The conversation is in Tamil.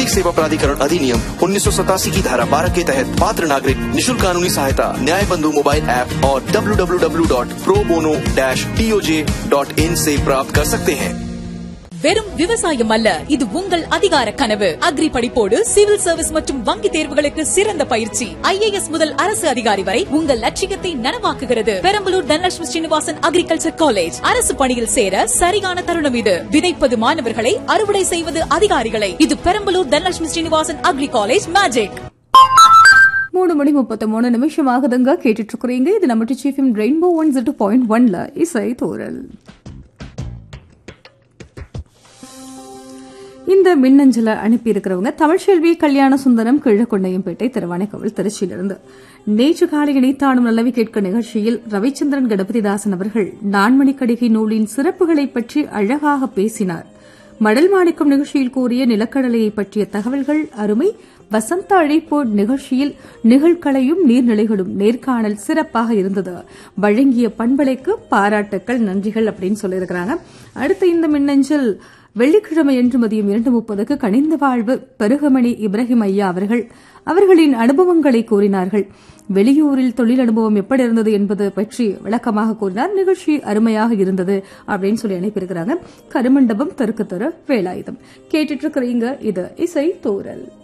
विधिक सेवा प्राधिकरण अधिनियम उन्नीस की धारा 12 के तहत पात्र नागरिक निशुल्क कानूनी सहायता न्याय बंधु मोबाइल ऐप और www.probono-toj.in से प्राप्त कर सकते हैं வெறும் விவசாயம் அல்ல இது உங்கள் அதிகார கனவு அக்ரி படிப்போடு சிவில் சர்வீஸ் மற்றும் வங்கி தேர்வுகளுக்கு சிறந்த பயிற்சி ஐஏஎஸ் முதல் அரசு அதிகாரி வரை உங்கள் லட்சியத்தை நனவாக்குகிறது பெரம்பலூர் தனலட்சுமி ஸ்ரீனிவாசன் அக்ரிகல்ச்சர் காலேஜ் அரசு பணியில் சேர சரியான தருணம் இது விதைப்பது மாணவர்களை அறுவடை செய்வது அதிகாரிகளை இது Perambalur Dhanalakshmi Srinivasan agri college magic மூணு மணி முப்பத்தி மூணு நிமிஷம் ஆகுதுங்க கேட்டுட்டு இருக்கிறீங்க இது நம்ம chief rainbow one zero point ஒன்ல இசை தோரல் இந்த மின்னஞ்சலை அனுப்பி இருக்கிறவங்க தமிழ்ச்செல்வி கல்யாண சுந்தரம் கிழக்கொண்டையம்பேட்டை திருவானைக்கோவில் திருச்சியிலிருந்து நேற்று காலை இணைத்தாடும் நல்லவி கேட்க நிகழ்ச்சியில் ரவிச்சந்திரன் கணபதிதாசன் அவர்கள் நான்மணி கடிகை நூலின் சிறப்புகளை பற்றி அழகாக பேசினார் மடல் மாணிக்கம் நிகழ்ச்சியில் கூறிய நிலக்கடலையை பற்றிய தகவல்கள் அருமை வசந்த அழைப்பு நிகழ்ச்சியில் நிகழ்களையும் நீர்நிலைகளும் நேர்காணல் சிறப்பாக இருந்தது வழங்கிய பண்பலைக்கு பாராட்டுக்கள் நன்றிகள் அப்படின்னு சொல்லியிருக்கிறாங்க அடுத்து இந்த மின்னஞ்சல் வெள்ளிக்கிழமை என்று மதியம் இரண்டு முப்பதுக்கு கனிந்த வாழ்வு பெருகமணி இப்ராஹிம் ஐயா அவர்கள் அவர்களின் அனுபவங்களை கூறினார்கள் வெளியூரில் தொழில் அனுபவம் எப்படி இருந்தது என்பது பற்றி விளக்கமாக கூறினார் நிகழ்ச்சி அருமையாக இருந்தது அப்படின்னு சொல்லி அனுப்பியிருக்கிறாங்க கருமண்டபம் தெற்கு தெரு வேலாயுதம் கேட்டுட்டு இருக்கிறீங்க இது இசை தோரல்